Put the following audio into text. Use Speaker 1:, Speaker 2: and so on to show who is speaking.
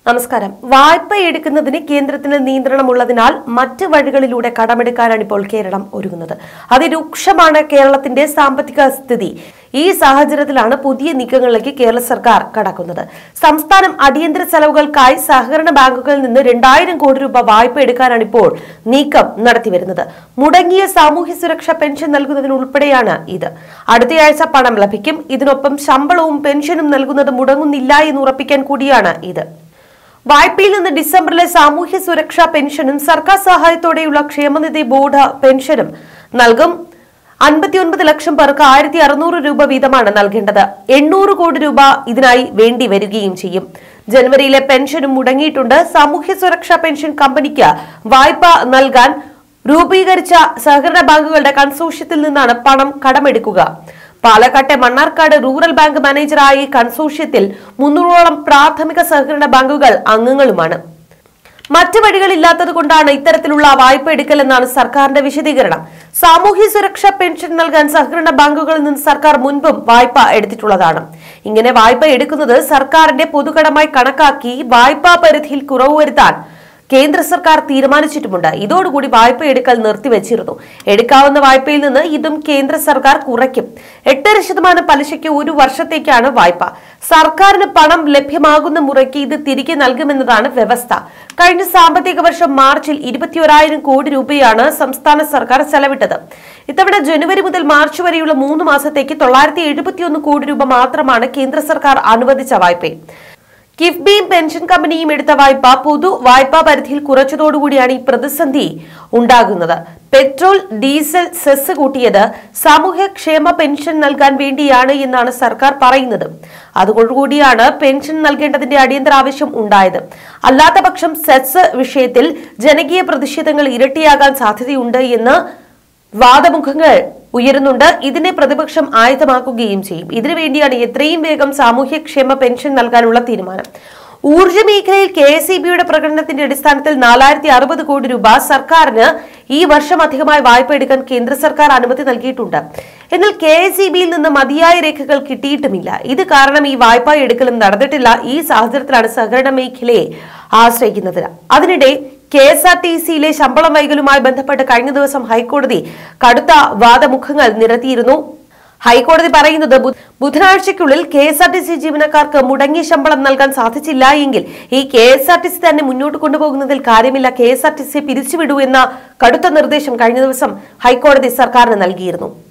Speaker 1: നമസ്കാരം വായ്പ എടുക്കുന്നതിന് കേന്ദ്രത്തിന് നിയന്ത്രണമുള്ളതിനാൽ മറ്റ് വഴികളിലൂടെ കടമെടുക്കാനാണ് ഇപ്പോൾ കേരളം ഒരുങ്ങുന്നത് അതിരൂക്ഷമാണ് കേരളത്തിന്റെ സാമ്പത്തിക സ്ഥിതി ഈ സാഹചര്യത്തിലാണ് പുതിയ നീക്കങ്ങളിലേക്ക് കേരള സർക്കാർ കടക്കുന്നത് സംസ്ഥാനം അടിയന്തര ചെലവുകൾക്കായി സഹകരണ ബാങ്കുകളിൽ നിന്ന് രണ്ടായിരം കോടി രൂപ വായ്പ എടുക്കാനാണ് ഇപ്പോൾ നീക്കം നടത്തിവരുന്നത് മുടങ്ങിയ സാമൂഹ്യ സുരക്ഷാ പെൻഷൻ നൽകുന്നതിനുൾപ്പെടെയാണ് ഇത് അടുത്തയാഴ്ച പണം ലഭിക്കും ഇതിനൊപ്പം ശമ്പളവും പെൻഷനും നൽകുന്നത് മുടങ്ങുന്നില്ല എന്ന് ഉറപ്പിക്കാൻ കൂടിയാണ് ഇത് വായ്പയിൽ നിന്ന് ഡിസംബറിലെ സാമൂഹ്യ സുരക്ഷാ പെൻഷനും സർക്കാർ സഹായത്തോടെയുള്ള ക്ഷേമനിധി ബോർഡ് പെൻഷനും നൽകും അൻപത്തിയൊൻപത് ലക്ഷം പേർക്ക് ആയിരത്തി അറുന്നൂറ് രൂപ വീതമാണ് നൽകേണ്ടത് എണ്ണൂറ് കോടി രൂപ ഇതിനായി വേണ്ടി വരികയും ചെയ്യും ജനുവരിയിലെ പെൻഷനും മുടങ്ങിയിട്ടുണ്ട് സാമൂഹ്യ സുരക്ഷാ പെൻഷൻ കമ്പനിക്ക് വായ്പ നൽകാൻ രൂപീകരിച്ച സഹകരണ ബാങ്കുകളുടെ കൺസോഷ്യത്തിൽ നിന്നാണ് പണം കടമെടുക്കുക പാലക്കാട്ടെ മണ്ണാർക്കാട് റൂറൽ ബാങ്ക് മാനേജറായി കൺസോഷ്യത്തിൽ മുന്നൂറോളം പ്രാഥമിക സഹകരണ ബാങ്കുകൾ അംഗങ്ങളുമാണ് മറ്റ് വഴികളില്ലാത്തത് കൊണ്ടാണ് ഇത്തരത്തിലുള്ള വായ്പ എടുക്കലെന്നാണ് സർക്കാരിന്റെ വിശദീകരണം സാമൂഹ്യ സുരക്ഷാ പെൻഷൻ നൽകാൻ സഹകരണ ബാങ്കുകളിൽ നിന്ന് സർക്കാർ മുൻപും വായ്പ എടുത്തിട്ടുള്ളതാണ് ഇങ്ങനെ വായ്പ എടുക്കുന്നത് സർക്കാരിന്റെ പൊതുകടമായി കണക്കാക്കി വായ്പാ പരിധിയിൽ കുറവ് വരുത്താൻ കേന്ദ്ര സർക്കാർ തീരുമാനിച്ചിട്ടുമുണ്ട് ഇതോടുകൂടി വായ്പ എടുക്കൽ നിർത്തിവെച്ചിരുന്നു എടുക്കാവുന്ന വായ്പയിൽ നിന്ന് ഇതും കേന്ദ്ര സർക്കാർ കുറയ്ക്കും എട്ടര ശതമാനം പലിശയ്ക്ക് ഒരു വർഷത്തേക്കാണ് വായ്പ സർക്കാരിന് പണം ലഭ്യമാകുന്ന മുറയ്ക്ക് ഇത് തിരികെ നൽകുമെന്നതാണ് വ്യവസ്ഥ കഴിഞ്ഞ സാമ്പത്തിക വർഷം മാർച്ചിൽ ഇരുപത്തിയൊരായിരം കോടി രൂപയാണ് സംസ്ഥാന സർക്കാർ ചെലവിട്ടത് ഇത്തവണ ജനുവരി മുതൽ മാർച്ച് വരെയുള്ള മൂന്ന് മാസത്തേക്ക് തൊള്ളായിരത്തി എഴുപത്തിയൊന്ന് കോടി രൂപ മാത്രമാണ് കേന്ദ്ര സർക്കാർ അനുവദിച്ച വായ്പ കിഫ്ബിയും പെൻഷൻ കമ്പനിയും എടുത്ത വായ്പ പൊതു വായ്പാ പരിധിയിൽ കുറച്ചതോടുകൂടിയാണ് ഈ പ്രതിസന്ധി ഉണ്ടാകുന്നത് പെട്രോൾ ഡീസൽ സെസ് കൂട്ടിയത് സാമൂഹ്യ ക്ഷേമ പെൻഷൻ നൽകാൻ വേണ്ടിയാണ് എന്നാണ് സർക്കാർ പറയുന്നത് അതുകൊണ്ടുകൂടിയാണ് പെൻഷൻ നൽകേണ്ടതിന്റെ അടിയന്തര ആവശ്യം ഉണ്ടായത് അല്ലാത്ത പക്ഷം സെസ് വിഷയത്തിൽ ജനകീയ പ്രതിഷേധങ്ങൾ ഇരട്ടിയാകാൻ സാധ്യതയുണ്ട് എന്ന് വാദമുഖങ്ങൾ ഉയരുന്നുണ്ട് ഇതിനെ പ്രതിപക്ഷം ആയുധമാക്കുകയും ചെയ്യും ഇതിനു വേണ്ടിയാണ് എത്രയും വേഗം സാമൂഹ്യക്ഷേമ പെൻഷൻ നൽകാനുള്ള തീരുമാനം ഊർജ്ജ മേഖലയിൽ കെ എസ് ഇ ബിയുടെ പ്രകടനത്തിന്റെ അടിസ്ഥാനത്തിൽ നാലായിരത്തി അറുപത് കോടി രൂപ സർക്കാരിന് ഈ വർഷം അധികമായി വായ്പ എടുക്കാൻ കേന്ദ്ര സർക്കാർ അനുമതി നൽകിയിട്ടുണ്ട് എന്നാൽ കെ എസ് ഇ ബിയിൽ നിന്ന് മതിയായ രേഖകൾ കിട്ടിയിട്ടുമില്ല ഇത് കാരണം ഈ വായ്പ എടുക്കലും നടന്നിട്ടില്ല ഈ സാഹചര്യത്തിലാണ് സഹകരണ മേഖലയെ ആശ്രയിക്കുന്നത് അതിനിടെ കെ എസ് ആർ ടി സിയിലെ ശമ്പളം വൈകലുമായി ബന്ധപ്പെട്ട് കഴിഞ്ഞ ദിവസം ഹൈക്കോടതി കടുത്ത വാദമുഖങ്ങൾ നിരത്തിയിരുന്നു ഹൈക്കോടതി പറയുന്നത് ബു- ബുധനാഴ്ചയ്ക്കുള്ളിൽ K S R T C ജീവനക്കാർക്ക് മുടങ്ങിയ ശമ്പളം നൽകാൻ സാധിച്ചില്ല എങ്കിൽ ഈ K S R T C തന്നെ മുന്നോട്ട് കൊണ്ടുപോകുന്നതിൽ കാര്യമില്ല K S R T C പിരിച്ചുവിടൂ എന്ന കടുത്ത നിർദ്ദേശം കഴിഞ്ഞ ദിവസം ഹൈക്കോടതി സർക്കാരിന് നൽകിയിരുന്നു